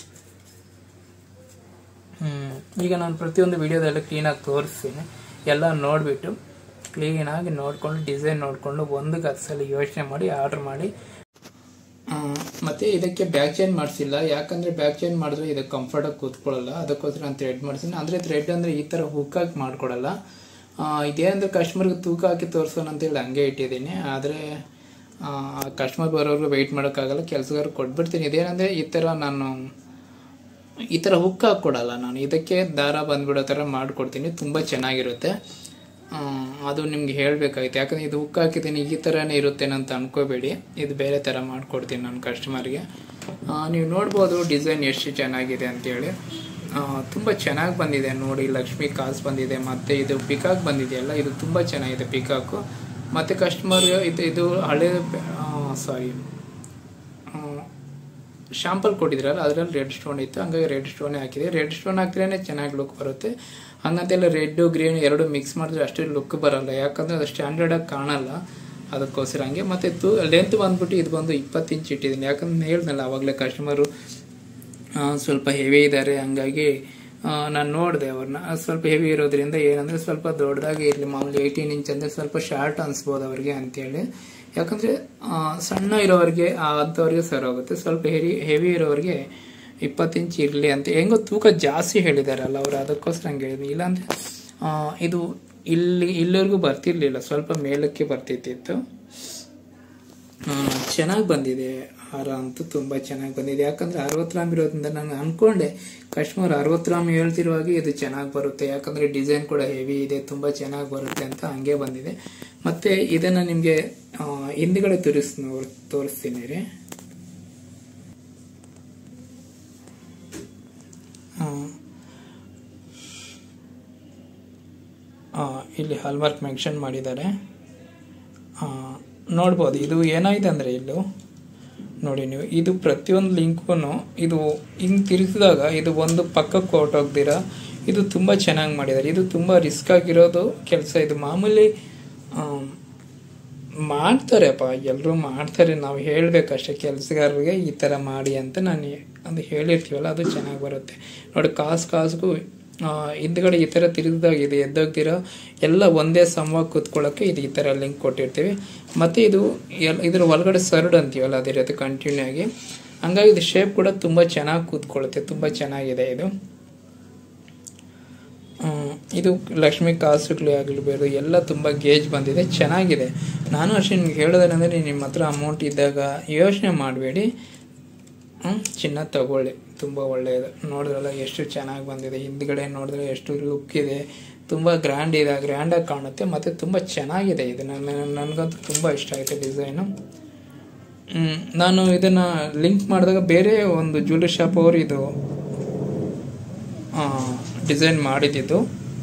ಹ್ಮ್ ಈಗ ನಾನು ಪ್ರತಿಯೊಂದು ವಿಡಿಯೋದಲ್ಲೂ ಕ್ಲೀನಾಗಿ ತೋರಿಸ್ತೀನಿ ಎಲ್ಲ ನೋಡಿಬಿಟ್ಟು ಕ್ಲೀನಾಗಿ ನೋಡಿಕೊಂಡು ಡಿಸೈನ್ ನೋಡಿಕೊಂಡು ಒಂದು ಸಲ ಯೋಚನೆ ಮಾಡಿ ಆರ್ಡರ್ ಮಾಡಿ ಆ, ಮತ್ತೆ ಇದಕ್ಕೆ ಬ್ಯಾಕ್ ಚೈನ್ ಮಾಡಿಸಿಲ್ಲ ಯಾಕಂದ್ರೆ ಬ್ಯಾಕ್ ಚೈನ್ ಮಾಡಿದ್ರೆ ಇದು ಕಂಫರ್ಟ್ ಆಗಿ ಕೂತ್ಕೊಳ್ಳಲ್ಲ ಅದಕ್ಕೋಸ್ಕರ ನಾನು ಥ್ರೆಡ್ ಮಾಡಿಸಿನಿ ಅಂದ್ರೆ ಥ್ರೆಡ್ ಅಂದ್ರೆ ಈ ತರ ಹುಕ್ ಹಾಕಿ ಮಾಡ್ಕೊಡಲ್ಲ ಆ, ಇದೇನಂದ್ರೆ ಕಸ್ಟಮರ್ಗೆ ತೂಕ ಹಾಕಿ ತೋರಿಸೋಣ ಅಂತೇಳಿ ಹಂಗೆ ಇಟ್ಟಿದ್ದೀನಿ ಆದ್ರೆ ಕಸ್ಟಮರ್ ಬರೋರ್ಗು ವೆಯ್ಟ್ ಮಾಡೋಕ್ಕಾಗಲ್ಲ ಕೆಲಸಗಾರ ಕೊಟ್ಬಿಡ್ತೀನಿ ಇದೇನಂದ್ರೆ ಈ ತರ ನಾನು ಈ ಥರ ಹುಕ್ ಹಾಕ್ಕೊಡಲ್ಲ ನಾನು ಇದಕ್ಕೆ ದಾರ ಬಂದ್ಬಿಡೋ ಥರ ಮಾಡಿಕೊಡ್ತೀನಿ ತುಂಬ ಚೆನ್ನಾಗಿರುತ್ತೆ ಆ, ಅದು ನಿಮ್ಗೆ ಹೇಳಬೇಕಾಗಿತ್ತು ಯಾಕಂದ್ರೆ ಇದು ಹುಕ್ ಹಾಕಿದ್ದೀನಿ ಈ ಥರನೇ ಇರುತ್ತೇನೆ ಅಂತ ಅನ್ಕೋಬೇಡಿ ಇದು ಬೇರೆ ಥರ ಮಾಡಿಕೊಡ್ತೀನಿ ನನ್ನ ಕಸ್ಟಮರ್ಗೆ ನೀವು ನೋಡ್ಬೋದು ಡಿಸೈನ್ ಎಷ್ಟು ಚೆನ್ನಾಗಿದೆ ಅಂತೇಳಿ ಆ, ತುಂಬ ಚೆನ್ನಾಗಿ ಬಂದಿದೆ ನೋಡಿ ಲಕ್ಷ್ಮಿ ಕಾಸ್ ಬಂದಿದೆ ಮತ್ತು ಇದು ಪಿಕಾಕ್ ಬಂದಿದೆಯಲ್ಲ ಇದು ತುಂಬ ಚೆನ್ನಾಗಿದೆ ಪಿಕಾಕು ಮತ್ತು ಕಸ್ಟಮರ್ ಇದು ಇದು ಹಳೆ ಸಾರಿ ಶಾಂಪಲ್ ಕೊಟ್ಟಿದ್ರಲ್ಲ ಅದರಲ್ಲಿ ರೆಡ್ ಸ್ಟೋನ್ ಇತ್ತು ಹಂಗಾಗಿ ರೆಡ್ ಸ್ಟೋನ್ ಹಾಕಿದೆ ರೆಡ್ ಸ್ಟೋನ್ ಹಾಕಿದ್ರೇ ಚೆನ್ನಾಗಿ ಲುಕ್ ಬರುತ್ತೆ ಹಂಗಂತೆಲ್ಲ ರೆಡ್ ಗ್ರೀನ್ ಎರಡು ಮಿಕ್ಸ್ ಮಾಡಿದ್ರೆ ಅಷ್ಟು ಲುಕ್ ಬರಲ್ಲ ಯಾಕಂದ್ರೆ ಅದು ಸ್ಟ್ಯಾಂಡರ್ಡ್ ಆಗಿ ಕಾಣಲ್ಲ ಅದಕ್ಕೋಸ್ಕರ ಹಂಗೆ ಮತ್ತೆ ತು ಲೆಂತ್ ಬಂದ್ಬಿಟ್ಟು ಇದು ಬಂದು ಇಪ್ಪತ್ತು ಇಂಚ್ ಇಟ್ಟಿದ್ದೀನಿ ಯಾಕಂದ್ರೆ ಹೇಳ್ದಲ್ಲ ಅವಾಗಲೇ ಕಸ್ಟಮರು ಸ್ವಲ್ಪ ಹೆವಿ ಇದ್ದಾರೆ ಹಂಗಾಗಿ ನಾನು ನೋಡಿದೆ ಅವ್ರನ್ನ ಸ್ವಲ್ಪ ಹೆವಿ ಇರೋದ್ರಿಂದ ಏನಂದ್ರೆ ಸ್ವಲ್ಪ ದೊಡ್ಡದಾಗಿ ಇರಲಿ ಮಾಮೂಲಿ ಏಯ್ಟೀನ್ ಇಂಚ್ ಅಂದ್ರೆ ಸ್ವಲ್ಪ ಶಾರ್ಟ್ ಅನ್ಸ್ಬೋದು ಅವ್ರಿಗೆ ಅಂತೇಳಿ ಯಾಕಂದ್ರೆ ಆ, ಸಣ್ಣ ಇರೋರಿಗೆ ಅಂಥವ್ರಿಗೆ ಸರ್ ಹೋಗುತ್ತೆ ಸ್ವಲ್ಪ ಹೆವಿ ಹೆವಿ ಇರೋರಿಗೆ ಇಪ್ಪತ್ತು ಇಂಚ್ ಇರಲಿ ಅಂತ ಹೆಂಗೋ ತೂಕ ಜಾಸ್ತಿ ಹೇಳಿದಾರಲ್ಲ ಅವ್ರು ಅದಕ್ಕೋಸ್ಕರ ಹಂಗೆ ಹೇಳಿದ್ನಿ ಇಲ್ಲಾಂದ್ರೆ ಆ, ಇದು ಇಲ್ಲಿ ಇಲ್ಲಿವರೆಗೂ ಬರ್ತಿರ್ಲಿಲ್ಲ ಸ್ವಲ್ಪ ಮೇಲಕ್ಕೆ ಬರ್ತಿತ್ತಿತ್ತು ಚೆನ್ನಾಗಿ ಬಂದಿದೆ ಹಾರ ಅಂತೂ ತುಂಬ ಚೆನ್ನಾಗಿ ಬಂದಿದೆ ಯಾಕಂದ್ರೆ ಅರವತ್ತು ಗ್ರಾಮ್ ಇರೋದ್ರಿಂದ ನಾನು ಅನ್ಕೊಂಡೆ ಕಸ್ಟಮರ್ ಅರವತ್ತು ಗ್ರಾಮ್ ಹೇಳ್ತಿರುವಾಗ ಇದು ಚೆನ್ನಾಗಿ ಬರುತ್ತೆ ಯಾಕಂದ್ರೆ ಡಿಸೈನ್ ಕೂಡ ಹೆವಿ ಇದೆ ತುಂಬ ಚೆನ್ನಾಗಿ ಬರುತ್ತೆ ಅಂತ ಹಂಗೆ ಬಂದಿದೆ ಮತ್ತೆ ಇದನ್ನ ನಿಮಗೆ ಹಿಂದ್ಗಡೆ ತೋರಿಸ್ ತೋರಿಸ್ತೀನಿ ರೀ ಆ, ಆ, ಇಲ್ಲಿ ಹಾಲ್ಮಾರ್ಕ್ ಮೆನ್ಷನ್ ಮಾಡಿದ್ದಾರೆ ಆ, ನೋಡ್ಬೋದು ಇದು ಏನಾಗಿದೆ ಅಂದರೆ ಇಲ್ಲೂ ನೋಡಿ ನೀವು ಇದು ಪ್ರತಿಯೊಂದು ಲಿಂಕ್ಗೂ ಇದು ಹಿಂಗೆ ತಿರುಗಿಸಿದಾಗ ಇದು ಒಂದು ಪಕ್ಕಕ್ಕೆ ಹೊರಟೋಗ್ದಿರ ಇದು ತುಂಬ ಚೆನ್ನಾಗಿ ಮಾಡಿದ್ದಾರೆ ಇದು ತುಂಬ ರಿಸ್ಕ್ ಆಗಿರೋದು ಕೆಲಸ ಇದು ಮಾಮೂಲಿ ಆಮ್, ಮಾಡ್ತಾರೆಪ್ಪ ಎಲ್ಲರೂ ಮಾಡ್ತಾರೆ ನಾವು ಹೇಳಬೇಕಷ್ಟೇ ಕೆಲಸಗಾರರಿಗೆ ಈ ಥರ ಮಾಡಿ ಅಂತ ನಾನು ಅದು ಹೇಳಿರ್ತೀವಲ್ಲ ಅದು ಚೆನ್ನಾಗಿ ಬರುತ್ತೆ ನೋಡಿ ಕಾಸು ಕಾಸಿಗೂ ಆ, ಹಿಂದ್ಗಡೆ ಈ ಥರ ತಿರುಗಿದಾಗ ಇದು ಎದ್ದೋಗ್ದಿರೋ ಎಲ್ಲ ಒಂದೇ ಸಮವಾಗಿ ಕೂತ್ಕೊಳ್ಳೋಕ್ಕೆ ಇದು ಈ ಥರ ಲಿಂಕ್ ಕೊಟ್ಟಿರ್ತೀವಿ ಮತ್ತು ಇದು ಎಲ್ ಇದ್ರ ಒಳಗಡೆ ಸರ್ಡ್ ಅಂತೀವಲ್ಲ ಅದಿರುತ್ತೆ ಕಂಟಿನ್ಯೂ ಆಗಿ ಹಂಗಾಗಿ ಇದು ಶೇಪ್ ಕೂಡ ತುಂಬ ಚೆನ್ನಾಗಿ ಕೂತ್ಕೊಳ್ಳುತ್ತೆ ತುಂಬ ಚೆನ್ನಾಗಿದೆ ಇದು ಹ್ಮ್, ಇದು ಲಕ್ಷ್ಮಿ ಕಾಸುಗಳು ಆಗಿರ್ಬೋದು ಎಲ್ಲ ತುಂಬ ಗೇಜ್ ಬಂದಿದೆ ಚೆನ್ನಾಗಿದೆ ನಾನು ಅಷ್ಟೇ ನಿಮ್ಗೆ ಹೇಳೋದೇನೆಂದರೆ ನಿಮ್ಮ ಹತ್ರ ಅಮೌಂಟ್ ಇದ್ದಾಗ ಯೋಚನೆ ಮಾಡಬೇಡಿ ಚಿನ್ನ ತಗೊಳ್ಳಿ ತುಂಬ ಒಳ್ಳೆಯದು ನೋಡಿದ್ರಲ್ಲ ಎಷ್ಟು ಚೆನ್ನಾಗಿ ಬಂದಿದೆ ಹಿಂದ್ಗಡೆ ನೋಡಿದ್ರೆ ಎಷ್ಟು ಲುಕ್ ಇದೆ ತುಂಬ ಗ್ರ್ಯಾಂಡ್ ಇದೆ ಗ್ರ್ಯಾಂಡಾಗಿ ಕಾಣುತ್ತೆ ಮತ್ತು ತುಂಬ ಚೆನ್ನಾಗಿದೆ ಇದು ನನ್ನ ನನಗಂತೂ ತುಂಬ ಇಷ್ಟ ಆಯಿತು ಡಿಸೈನು ಹ್ಮ್, ನಾನು ಇದನ್ನು ಲಿಂಕ್ ಮಾಡಿದಾಗ ಬೇರೆ ಒಂದು ಜ್ಯುವೆಲ್ಲರಿ ಶಾಪ್ ಅವರು ಇದು ಡಿಸೈನ್ ಮಾಡಿದ್ದು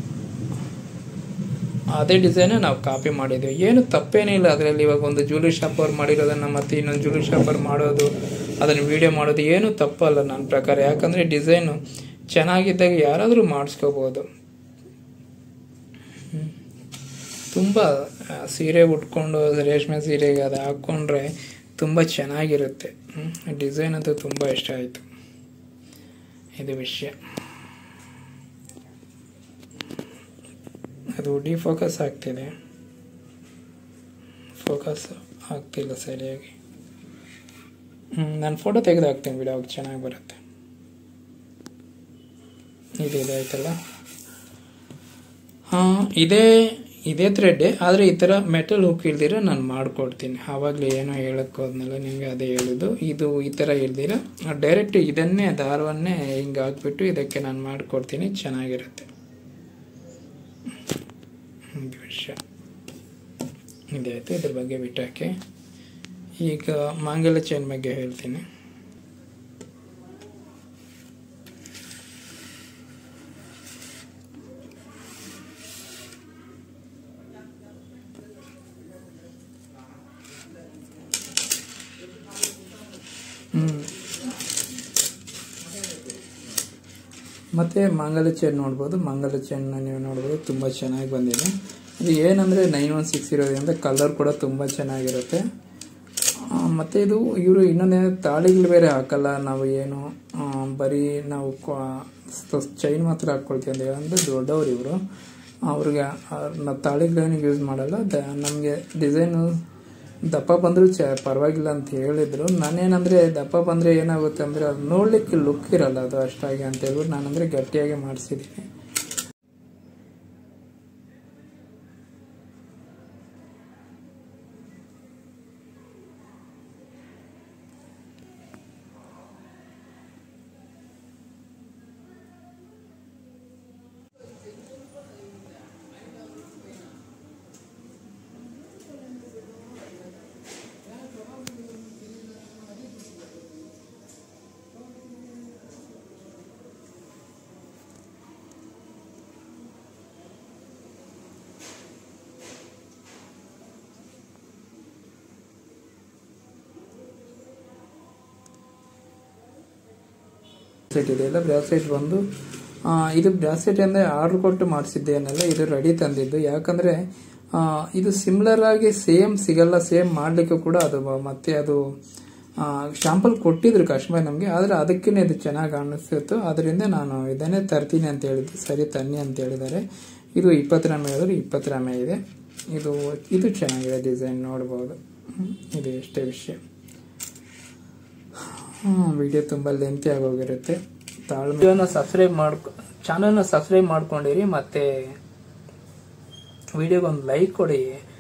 ಅದೇ ಡಿಸೈನ್ ನಾವು ಕಾಪಿ ಮಾಡಿದ್ವಿ ಏನು ತಪ್ಪೇನಿಲ್ಲ ಅದರಲ್ಲಿ ಇವಾಗ ಒಂದು ಜ್ಯುವೆಲ್ಲರಿ ಶಾಪ್ ಅವ್ರು ಮಾಡಿರೋದನ್ನ ಮತ್ತೆ ಇನ್ನೊಂದು ಜ್ಯುವೆಲ್ಲರಿ ಶಾಪ್ ಅವ್ರು ಮಾಡೋದು ಅದನ್ನು ವಿಡಿಯೋ ಮಾಡೋದು ಏನು ತಪ್ಪಲ್ಲ ನನ್ನ ಪ್ರಕಾರ ಯಾಕಂದರೆ ಡಿಸೈನು ಚೆನ್ನಾಗಿದ್ದಾಗ ಯಾರಾದರೂ ಮಾಡಿಸ್ಕೋಬೋದು ತುಂಬ ಸೀರೆ ಉಟ್ಕೊಂಡು ರೇಷ್ಮೆ ಸೀರೆಗೆ ಅದು ಹಾಕ್ಕೊಂಡ್ರೆ ತುಂಬ ಚೆನ್ನಾಗಿರುತ್ತೆ ಡಿಸೈನ್ ಅಂತೂ ತುಂಬ ಇಷ್ಟ ಆಯಿತು ಇದು ವಿಷಯ ಅದು ಡಿಫೋಕಸ್ ಆಗ್ತಿದೆ ಫೋಕಸ್ ಆಗ್ತಿಲ್ಲ ಸರಿಯಾಗಿ ನಾನು ಫೋಟೋ ತೆಗೆದು ಹಾಕ್ತೀನಿ ಬಿಡಿ ಅವಾಗ ಚೆನ್ನಾಗಿ ಬರುತ್ತೆ ಇದು ಇದಾಯ್ತಲ್ಲ ಹಾಂ ಇದೇ ಇದೇ ಥ್ರೆಡ್ಡೇ ಆದರೆ ಈ ಥರ ಮೆಟಲ್ ಹುಕ್ ಇಲ್ದಿರ ನಾನು ಮಾಡಿಕೊಡ್ತೀನಿ ಆವಾಗಲೇ ಏನೋ ಹೇಳಕ್ಕೆ ಹೋದ್ನಲ್ಲ ನಿಮಗೆ ಅದೇ ಹೇಳಿದ್ದು ಇದು ಈ ಥರ ಇಲ್ದಿರ ಡೈರೆಕ್ಟ್ ಇದನ್ನೇ ದಾರವನ್ನೇ ಹಿಂಗೆ ಹಾಕ್ಬಿಟ್ಟು ಇದಕ್ಕೆ ನಾನು ಮಾಡಿಕೊಡ್ತೀನಿ ಚೆನ್ನಾಗಿರುತ್ತೆ ಇದು ವಿಷಯ ಇದಾಯಿತು ಇದ್ರ ಬಗ್ಗೆ ಬಿಟ್ಟಾಕೆ ಈಗ ಮಾಂಗಲ್ಯ ಚೈನ್ ಬಗ್ಗೆ ಹೇಳ್ತೀನಿ ಹ್ಮ್. ಮತ್ತೆ ಮಾಂಗಲ್ಯ ಚೈನ್ ನೋಡ್ಬೋದು ಮಾಂಗಲ್ಯ ಚೈನ್ನ ನೀವು ನೋಡ್ಬೋದು ತುಂಬ ಚೆನ್ನಾಗಿ ಬಂದಿದೆ ಇದು ಏನಂದರೆ ನೈನ್ ಒನ್ ಸಿಕ್ಸ್ ಇರೋದ್ರಿಂದ ಕಲರ್ ಕೂಡ ತುಂಬ ಚೆನ್ನಾಗಿರುತ್ತೆ ಆ, ಮತ್ತೆ ಇದು ಇವರು ಇನ್ನೊಂದೇನು ತಾಳಿಗಳು ಬೇರೆ ಹಾಕಲ್ಲ ನಾವು ಏನು ಆ, ಬರೀ ನಾವು ಚೈನ್ ಮಾತ್ರ ಹಾಕ್ಕೊಳ್ತೀವಿ ಅಂತ ಹೇಳಂದ್ರೆ ದೊಡ್ಡವ್ರು ಇವರು ಅವ್ರಿಗೆ ಆ, ನಾವು ತಾಳಿಗಳೇನು ಯೂಸ್ ಮಾಡಲ್ಲ ದ ನಮಗೆ ಡಿಸೈನು ದಪ್ಪ ಬಂದರೂ ಚ ಪರವಾಗಿಲ್ಲ ಅಂತ ಹೇಳಿದ್ರು ನಾನೇನಂದರೆ ದಪ್ಪ ಬಂದರೆ ಏನಾಗುತ್ತೆ ಅಂದರೆ ಅದು ನೋಡ್ಲಿಕ್ಕೆ ಲುಕ್ ಇರಲ್ಲ ಅದು ಅಷ್ಟಾಗಿ ಅಂತ ಹೇಳ್ಬಿಟ್ಟು ನಾನಂದರೆ ಗಟ್ಟಿಯಾಗಿ ಮಾಡಿಸಿದ್ದೀನಿ ಬ್ರಾಸ್ಲೆಟ್ ಇದೆಯಲ್ಲ ಬ್ರಾಸ್ಲೆಟ್ ಬಂದು ಆ, ಇದು ಬ್ರಾಸ್ಲೆಟ್ ಅಂದರೆ ಆರ್ಡರ್ ಕೊಟ್ಟು ಮಾಡಿಸಿದ್ದೇನಲ್ಲ ಇದು ರೆಡಿ ತಂದಿದ್ದು ಯಾಕಂದರೆ ಇದು ಸಿಮಿಲರ್ ಆಗಿ ಸೇಮ್ ಸಿಗಲ್ಲ ಸೇಮ್ ಮಾಡಲಿಕ್ಕೆ ಕೂಡ ಅದು ಬ- ಮತ್ತೆ ಅದು ಶಾಂಪಲ್ ಕೊಟ್ಟಿದ್ರು ಕಸ್ಟಮರ್ ನಮಗೆ ಆದರೆ ಅದಕ್ಕೇ ಇದು ಚೆನ್ನಾಗಿ ಅನ್ನಿಸ್ತಿತ್ತು ಅದರಿಂದ ನಾನು ಇದನ್ನೇ ತರ್ತೀನಿ ಅಂತ ಹೇಳಿದ್ದು ಸರಿ ತನ್ನಿ ಅಂತ ಹೇಳಿದ್ದಾರೆ ಇದು ಇಪ್ಪತ್ತು ರಾಮೆ ಹೇಳಿದ್ರೆ ಇಪ್ಪತ್ತು ರಾಮೆ ಇದೆ ಇದು ಇದು ಚೆನ್ನಾಗಿದೆ ಡಿಸೈನ್ ನೋಡ್ಬೋದು ಹ್ಮ್, ಇದು ಎಷ್ಟೇ ವಿಷಯ ವಿಡಿಯೋ ತುಂಬ ಲೆಂತಿ ಆಗೋಗಿರುತ್ತೆ ತಾಳ್ಮೆ ಸಬ್ಸ್ಕ್ರೈಬ್ ಮಾಡ್ಕೊ ಚಾನಲ್ನ ಸಬ್ಸ್ಕ್ರೈಬ್ ಮಾಡ್ಕೊಂಡಿರಿ ಮತ್ತೆ ವಿಡಿಯೋಗೊಂದು ಲೈಕ್ ಕೊಡಿ